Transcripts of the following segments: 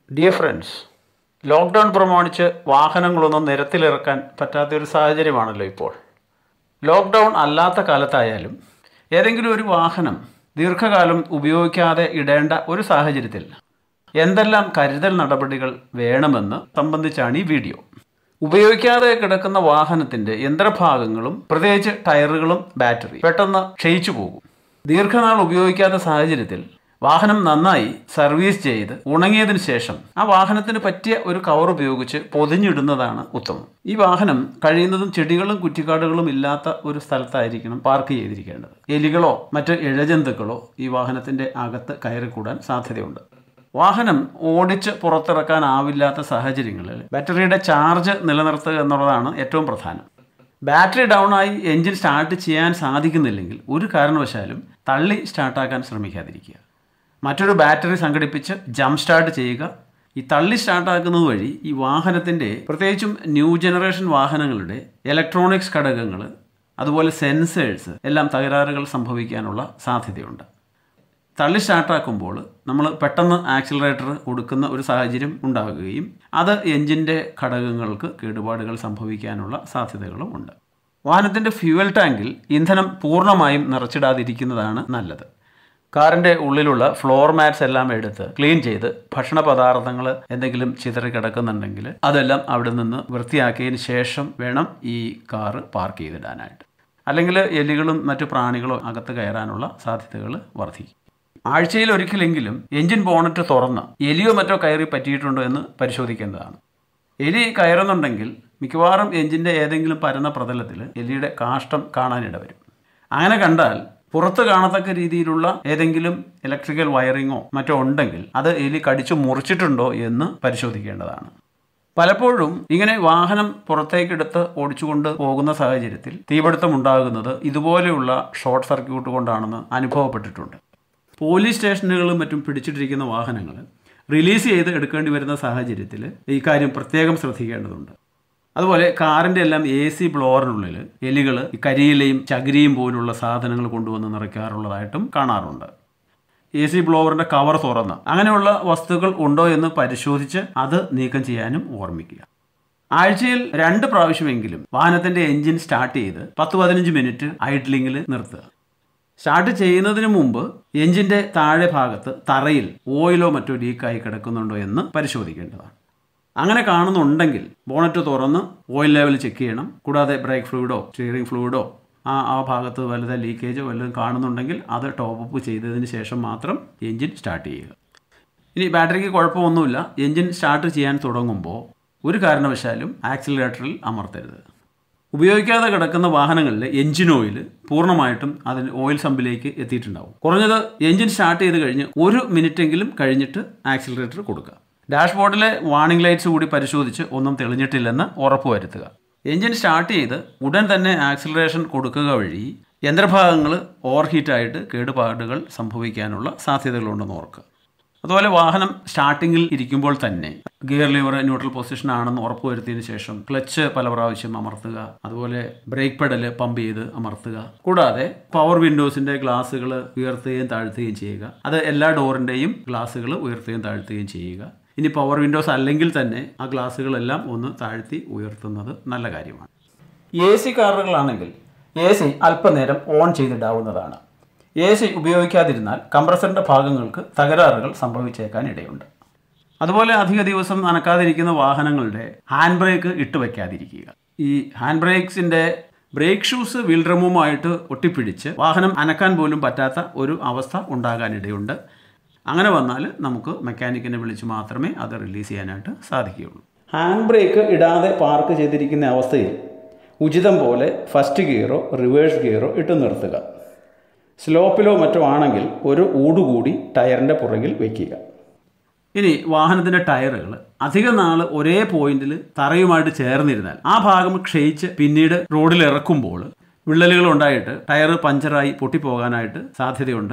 dear friends lockdown പ്രമാണിച്ച് വാഹനങ്ങളൊന്നും നിരത്തിലിറക്കാൻ പറ്റാത്ത ഒരു സാഹചര്യമാണല്ലോ ഇപ്പോൾ ലോക്ക്ഡൗൺ അല്ലാത്ത കാലത്തായാലും ഏതെങ്കിലും ഒരു വാഹനം ദീർഘകാലം ഉപയോഗിക്കാതെ ഇടേണ്ട ഒരു സാഹചര്യത്തിൽ എന്തെല്ലാം കരുതൽ നടപടികൾ വേണമെന്ന് സംബന്ധിച്ചാണ് ഈ വീഡിയോ ഉപയോഗിക്കാതെ കിടക്കുന്ന വാഹനത്തിൻ്റെ യന്ത്രഭാഗങ്ങളും പ്രത്യേകിച്ച് ടയറുകളും ബാറ്ററി പെട്ടെന്ന് ക്ഷയിച്ചു പോകും ദീർഘനാൾ ഉപയോഗിക്കാത്ത സാഹചര്യത്തിൽ വാഹനം നന്നായി സർവീസ് ചെയ്ത് ഉണങ്ങിയതിന് ശേഷം ആ വാഹനത്തിന് പറ്റിയ ഒരു കവർ ഉപയോഗിച്ച് പൊതിഞ്ഞിടുന്നതാണ് ഉത്തമം ഈ വാഹനം കഴിയുന്നതും ചെടികളും കുറ്റിക്കാടുകളും ഇല്ലാത്ത ഒരു സ്ഥലത്തായിരിക്കണം പാർക്ക് ചെയ്തിരിക്കേണ്ടത് എലികളോ മറ്റ് ഇഴജന്തുക്കളോ ഈ വാഹനത്തിന്റെ അകത്ത് കയറിക്കൂടാൻ സാധ്യതയുണ്ട് വാഹനം ഓടിച്ച് പുറത്തിറക്കാനാവില്ലാത്ത സാഹചര്യങ്ങളിൽ ബാറ്ററിയുടെ ചാർജ് നിലനിർത്തുക എന്നുള്ളതാണ് ഏറ്റവും പ്രധാനം ബാറ്ററി ഡൗൺ ആയി എഞ്ചിൻ സ്റ്റാർട്ട് ചെയ്യാൻ സാധിക്കുന്നില്ലെങ്കിൽ ഒരു കാരണവശാലും തള്ളി സ്റ്റാർട്ടാക്കാൻ ശ്രമിക്കാതിരിക്കുക മറ്റൊരു ബാറ്ററി സംഘടിപ്പിച്ച് ജംപ് സ്റ്റാർട്ട് ചെയ്യുക ഈ തള്ളി സ്റ്റാർട്ടാക്കുന്നത് വഴി ഈ വാഹനത്തിൻ്റെ പ്രത്യേകിച്ചും ന്യൂ ജനറേഷൻ വാഹനങ്ങളുടെ ഇലക്ട്രോണിക്സ് ഘടകങ്ങൾ അതുപോലെ സെൻസേഴ്സ് എല്ലാം തകരാറുകൾ സംഭവിക്കാനുള്ള സാധ്യതയുണ്ട് തള്ളി സ്റ്റാർട്ടാക്കുമ്പോൾ നമ്മൾ പെട്ടെന്ന് ആക്സിലറേറ്റർ കൊടുക്കുന്ന ഒരു സാഹചര്യം ഉണ്ടാകുകയും അത് എഞ്ചിൻ്റെ ഘടകങ്ങൾക്ക് കേടുപാടുകൾ സംഭവിക്കാനുള്ള സാധ്യതകളും ഉണ്ട് വാഹനത്തിൻ്റെ ഫ്യൂവൽ ടാങ്കിൽ ഇന്ധനം പൂർണ്ണമായും നിറച്ചിടാതിരിക്കുന്നതാണ് നല്ലത് കാറിൻ്റെ ഉള്ളിലുള്ള ഫ്ലോർ മാറ്റ്സ് എല്ലാം എടുത്ത് ക്ലീൻ ചെയ്ത് ഭക്ഷണ പദാർത്ഥങ്ങൾ എന്തെങ്കിലും ചിതറി കിടക്കുന്നുണ്ടെങ്കിൽ അതെല്ലാം അവിടെ നിന്ന് വൃത്തിയാക്കിയതിന് ശേഷം വേണം ഈ കാറ് പാർക്ക് ചെയ്തിടാനായിട്ട് അല്ലെങ്കിൽ എലികളും മറ്റു പ്രാണികളും അകത്ത് കയറാനുള്ള സാധ്യതകൾ വർദ്ധിക്കും ആഴ്ചയിൽ ഒരിക്കലെങ്കിലും എഞ്ചിൻ ബോണറ്റ് തുറന്ന് എലിയോ മറ്റോ കയറി പറ്റിയിട്ടുണ്ടോ എന്ന് പരിശോധിക്കേണ്ടതാണ് എലി കയറുന്നുണ്ടെങ്കിൽ മിക്കവാറും എഞ്ചിൻ്റെ ഏതെങ്കിലും പരന്ന പ്രതലത്തിൽ എലിയുടെ കാഷ്ടം കാണാനിട വരും അങ്ങനെ കണ്ടാൽ പുറത്ത് കാണത്തക്ക രീതിയിലുള്ള ഏതെങ്കിലും ഇലക്ട്രിക്കൽ വയറിങ്ങോ മറ്റോ ഉണ്ടെങ്കിൽ അത് എലി കടിച്ചു മുറിച്ചിട്ടുണ്ടോ എന്ന് പരിശോധിക്കേണ്ടതാണ് പലപ്പോഴും ഇങ്ങനെ വാഹനം പുറത്തേക്കെടുത്ത് ഓടിച്ചുകൊണ്ട് പോകുന്ന സാഹചര്യത്തിൽ തീപിടുത്തം ഉണ്ടാകുന്നത് ഇതുപോലെയുള്ള ഷോർട്ട് സർക്യൂട്ട് കൊണ്ടാണെന്ന് അനുഭവപ്പെട്ടിട്ടുണ്ട് പോലീസ് സ്റ്റേഷനുകളും മറ്റും പിടിച്ചിട്ടിരിക്കുന്ന വാഹനങ്ങൾ റിലീസ് ചെയ്ത് എടുക്കേണ്ടി വരുന്ന സാഹചര്യത്തിൽ ഈ കാര്യം പ്രത്യേകം ശ്രദ്ധിക്കേണ്ടതുണ്ട് അതുപോലെ കാറിൻ്റെ എല്ലാം എ സി ബ്ലോറിനുള്ളിൽ എലികൾ ഈ കരിയിലയും ചകിരിയും പോലുള്ള സാധനങ്ങൾ കൊണ്ടുവന്ന് നിറയ്ക്കാറുള്ളതായിട്ടും കാണാറുണ്ട് എ സി ബ്ലോവറിൻ്റെ കവർ തുറന്ന് അങ്ങനെയുള്ള വസ്തുക്കൾ ഉണ്ടോ എന്ന് പരിശോധിച്ച് അത് നീക്കം ചെയ്യാനും ഓർമ്മിക്കുക ആഴ്ചയിൽ രണ്ട് പ്രാവശ്യമെങ്കിലും വാഹനത്തിൻ്റെ എഞ്ചിൻ സ്റ്റാർട്ട് ചെയ്ത് പത്ത് പതിനഞ്ച് മിനിറ്റ് ഐഡ്ലിങ്ങിൽ നിർത്തുക സ്റ്റാർട്ട് ചെയ്യുന്നതിന് മുമ്പ് എഞ്ചിൻ്റെ താഴെ ഭാഗത്ത് തറയിൽ ഓയിലോ മറ്റോ ലീക്കായി കിടക്കുന്നുണ്ടോ എന്ന് പരിശോധിക്കേണ്ടതാണ് അങ്ങനെ കാണുന്നുണ്ടെങ്കിൽ ബോണറ്റ് തുറന്ന് ഓയിൽ ലെവൽ ചെക്ക് ചെയ്യണം കൂടാതെ ബ്രേക്ക് ഫ്ലൂയിഡോ സ്റ്റിയറിംഗ് ഫ്ലൂയിഡോ ആ ആ ഭാഗത്ത് വലുത് ലീക്കേജോ വല്ലതും കാണുന്നുണ്ടെങ്കിൽ അത് ടോപ്പ് അപ്പ് ചെയ്തതിന് ശേഷം മാത്രം എഞ്ചിൻ സ്റ്റാർട്ട് ചെയ്യുക ഇനി ബാറ്ററിക്ക് കുഴപ്പമൊന്നുമില്ല എഞ്ചിൻ സ്റ്റാർട്ട് ചെയ്യാൻ തുടങ്ങുമ്പോൾ ഒരു കാരണവശാലും ആക്സിലറേറ്ററിൽ അമർത്തരുത് ഉപയോഗിക്കാതെ കിടക്കുന്ന വാഹനങ്ങളിൽ എഞ്ചിൻ ഓയിൽ പൂർണ്ണമായിട്ടും അതിന് ഓയിൽ സമ്പിലേക്ക് എത്തിയിട്ടുണ്ടാവും കുറഞ്ഞത് എഞ്ചിൻ സ്റ്റാർട്ട് ചെയ്ത് കഴിഞ്ഞ് ഒരു മിനിറ്റെങ്കിലും കഴിഞ്ഞിട്ട് ആക്സിലറേറ്റർ കൊടുക്കുക ഡാഷ്ബോർഡിലെ വാർണിംഗ് ലൈറ്റ്സ് കൂടി പരിശോധിച്ച് ഒന്നും തെളിഞ്ഞിട്ടില്ലെന്ന് ഉറപ്പുവരുത്തുക എഞ്ചിൻ സ്റ്റാർട്ട് ചെയ്ത് ഉടൻ തന്നെ ആക്സിലറേഷൻ കൊടുക്കുക വഴി യന്ത്രഭാഗങ്ങൾ ഓവർഹീറ്റായിട്ട് കേടുപാടുകൾ സംഭവിക്കാനുള്ള സാധ്യതകളുണ്ടെന്ന് ഓർക്കുക അതുപോലെ വാഹനം സ്റ്റാർട്ടിങ്ങിൽ ഇരിക്കുമ്പോൾ തന്നെ ഗിയർ ലിവർ ന്യൂട്രൽ പൊസിഷൻ ആണെന്ന് ഉറപ്പുവരുത്തിയതിനു ശേഷം ക്ലച്ച് പല പ്രാവശ്യം അമർത്തുക അതുപോലെ ബ്രേക്ക് പെഡൽ പമ്പ് ചെയ്ത് അമർത്തുക കൂടാതെ പവർ വിൻഡോസിന്റെ ഗ്ലാസുകൾ ഉയർത്തുകയും താഴ്ത്തുകയും ചെയ്യുക അത് എല്ലാ ഡോറിന്റെയും ഗ്ലാസുകൾ ഉയർത്തുകയും താഴ്ത്തുകയും ചെയ്യുക ഇനി പവർ വിൻഡോസ് അല്ലെങ്കിൽ തന്നെ ആ ഗ്ലാസുകളെല്ലാം ഒന്ന് താഴ്ത്തി ഉയർത്തുന്നത് നല്ല കാര്യമാണ് എ സി കാറുകളാണെങ്കിൽ എ സി അല്പനേരം ഓൺ ചെയ്തിടാവുന്നതാണ് എ സി ഉപയോഗിക്കാതിരുന്നാൽ കംപ്രസറിൻ്റെ ഭാഗങ്ങൾക്ക് തകരാറുകൾ സംഭവിച്ചേക്കാൻ ഇടയുണ്ട് അതുപോലെ അധിക ദിവസം നനക്കാതിരിക്കുന്ന വാഹനങ്ങളുടെ ഹാൻഡ് ബ്രേക്ക് ഇട്ട് വയ്ക്കാതിരിക്കുക ഈ ഹാൻഡ് ബ്രേക്സിൻ്റെ ബ്രേക്ക് ഷൂസ് വീൽ ഡ്രമ്മുമായിട്ട് ഒട്ടിപ്പിടിച്ച് വാഹനം അനക്കാൻ പോലും പറ്റാത്ത ഒരു അവസ്ഥ ഉണ്ടാകാനിടയുണ്ട് അങ്ങനെ വന്നാൽ നമുക്ക് മെക്കാനിക്കിനെ വിളിച്ച് മാത്രമേ അത് റിലീസ് ചെയ്യാനായിട്ട് സാധിക്കുകയുള്ളൂ ഹാൻഡ് ബ്രേക്ക് ഇടാതെ പാർക്ക് ചെയ്തിരിക്കുന്ന അവസ്ഥയിൽ ഉചിതം പോലെ ഫസ്റ്റ് ഗിയറോ റിവേഴ്സ് ഗിയറോ ഇട്ട് നിർത്തുക സ്ലോപ്പിലോ മറ്റോ ആണെങ്കിൽ ഒരു ഊടുകൂടി ടയറിൻ്റെ പുറകിൽ വയ്ക്കുക ഇനി വാഹനത്തിൻ്റെ ടയറുകൾ അധിക നാൾ ഒരേ പോയിന്റിൽ തറയുമായിട്ട് ചേർന്നിരുന്നാൽ ആ ഭാഗം ക്ഷയിച്ച് പിന്നീട് റോഡിൽ ഇറക്കുമ്പോൾ വിള്ളലുകൾ ഉണ്ടായിട്ട് ടയർ പഞ്ചറായി പൊട്ടിപ്പോകാനായിട്ട് സാധ്യതയുണ്ട്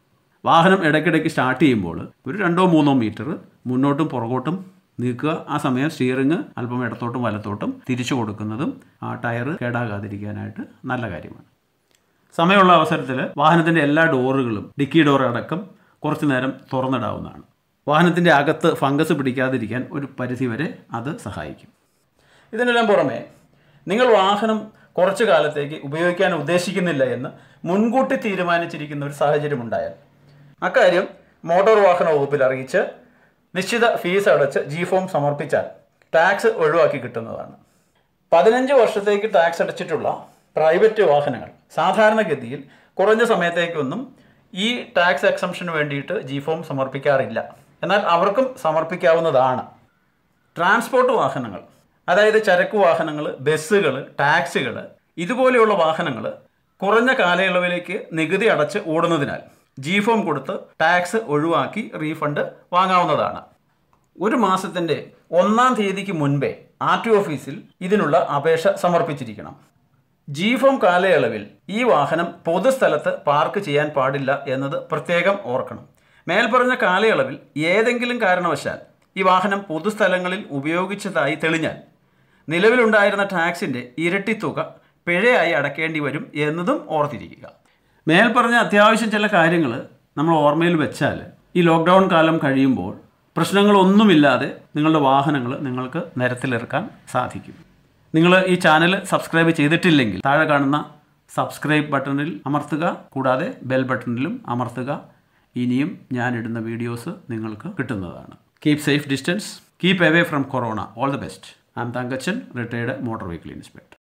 വാഹനം ഇടയ്ക്കിടയ്ക്ക് സ്റ്റാർട്ട് ചെയ്യുമ്പോൾ ഒരു രണ്ടോ മൂന്നോ മീറ്റർ മുന്നോട്ടും പുറകോട്ടും നീക്കുക ആ സമയം സ്റ്റിയറിങ് അല്പം ഇടത്തോട്ടും വലത്തോട്ടും തിരിച്ചു കൊടുക്കുന്നതും ആ ടയർ കേടാകാതിരിക്കാനായിട്ട് നല്ല കാര്യമാണ് സമയമുള്ള അവസരത്തിൽ വാഹനത്തിൻ്റെ എല്ലാ ഡോറുകളും ഡിക്കി ഡോർ അടക്കം കുറച്ചു നേരം തുറന്നിടാവുന്നതാണ് വാഹനത്തിൻ്റെ അകത്ത് ഫംഗസ് പിടിക്കാതിരിക്കാൻ ഒരു പരിധിവരെ അത് സഹായിക്കും ഇതിനെല്ലാം പുറമെ നിങ്ങൾ വാഹനം കുറച്ചു കാലത്തേക്ക് ഉപയോഗിക്കാൻ ഉദ്ദേശിക്കുന്നില്ല എന്ന് മുൻകൂട്ടി തീരുമാനിച്ചിരിക്കുന്ന ഒരു സാഹചര്യം ഉണ്ടായാൽ അക്കാര്യം മോട്ടോർ വാഹന വകുപ്പിൽ അറിയിച്ച് നിശ്ചിത ഫീസ് അടച്ച് ജി ഫോം സമർപ്പിച്ചാൽ ടാക്സ് ഒഴിവാക്കി കിട്ടുന്നതാണ് പതിനഞ്ച് വർഷത്തേക്ക് ടാക്സ് അടച്ചിട്ടുള്ള പ്രൈവറ്റ് വാഹനങ്ങൾ സാധാരണഗതിയിൽ കുറഞ്ഞ സമയത്തേക്കൊന്നും ഈ ടാക്സ് എക്സംഷന് വേണ്ടിയിട്ട് ജി ഫോം സമർപ്പിക്കാറില്ല എന്നാൽ അവർക്കും സമർപ്പിക്കാവുന്നതാണ് ട്രാൻസ്പോർട്ട് വാഹനങ്ങൾ അതായത് ചരക്ക് വാഹനങ്ങൾ ബസ്സുകൾ ടാക്സികൾ ഇതുപോലെയുള്ള വാഹനങ്ങൾ കുറഞ്ഞ കാലയളവിലേക്ക് നികുതി അടച്ച് ഓടുന്നതിനാൽ ജി ഫോം കൊടുത്ത് ടാക്സ് ഒഴിവാക്കി റീഫണ്ട് വാങ്ങാവുന്നതാണ് ഒരു മാസത്തിൻ്റെ ഒന്നാം തീയതിക്ക് മുൻപേ ആർ ടി ഓഫീസിൽ ഇതിനുള്ള അപേക്ഷ സമർപ്പിച്ചിരിക്കണം ജി ഫോം കാലയളവിൽ ഈ വാഹനം പൊതുസ്ഥലത്ത് പാർക്ക് ചെയ്യാൻ പാടില്ല എന്നത് പ്രത്യേകം ഓർക്കണം മേൽപ്പറഞ്ഞ കാലയളവിൽ ഏതെങ്കിലും കാരണവശാൽ ഈ വാഹനം പൊതുസ്ഥലങ്ങളിൽ ഉപയോഗിച്ചതായി തെളിഞ്ഞാൽ നിലവിലുണ്ടായിരുന്ന ടാക്സിൻ്റെ ഇരട്ടി തുക പിഴയായി അടക്കേണ്ടി വരും എന്നതും ഓർത്തിരിക്കുക മേൽപ്പറഞ്ഞ അത്യാവശ്യം ചില കാര്യങ്ങൾ നമ്മൾ ഓർമ്മയിൽ വെച്ചാൽ ഈ ലോക്ക്ഡൗൺ കാലം കഴിയുമ്പോൾ പ്രശ്നങ്ങളൊന്നുമില്ലാതെ നിങ്ങളുടെ വാഹനങ്ങൾ നിങ്ങൾക്ക് നിരത്തിലിറക്കാൻ സാധിക്കും നിങ്ങൾ ഈ ചാനൽ സബ്സ്ക്രൈബ് ചെയ്തിട്ടില്ലെങ്കിൽ താഴെ കാണുന്ന സബ്സ്ക്രൈബ് ബട്ടണിൽ അമർത്തുക കൂടാതെ ബെൽ ബട്ടണിലും അമർത്തുക ഇനിയും ഞാനിടുന്ന വീഡിയോസ് നിങ്ങൾക്ക് കിട്ടുന്നതാണ് keep safe distance keep away from corona all the best I'm Thankachan retired motor vehicle inspector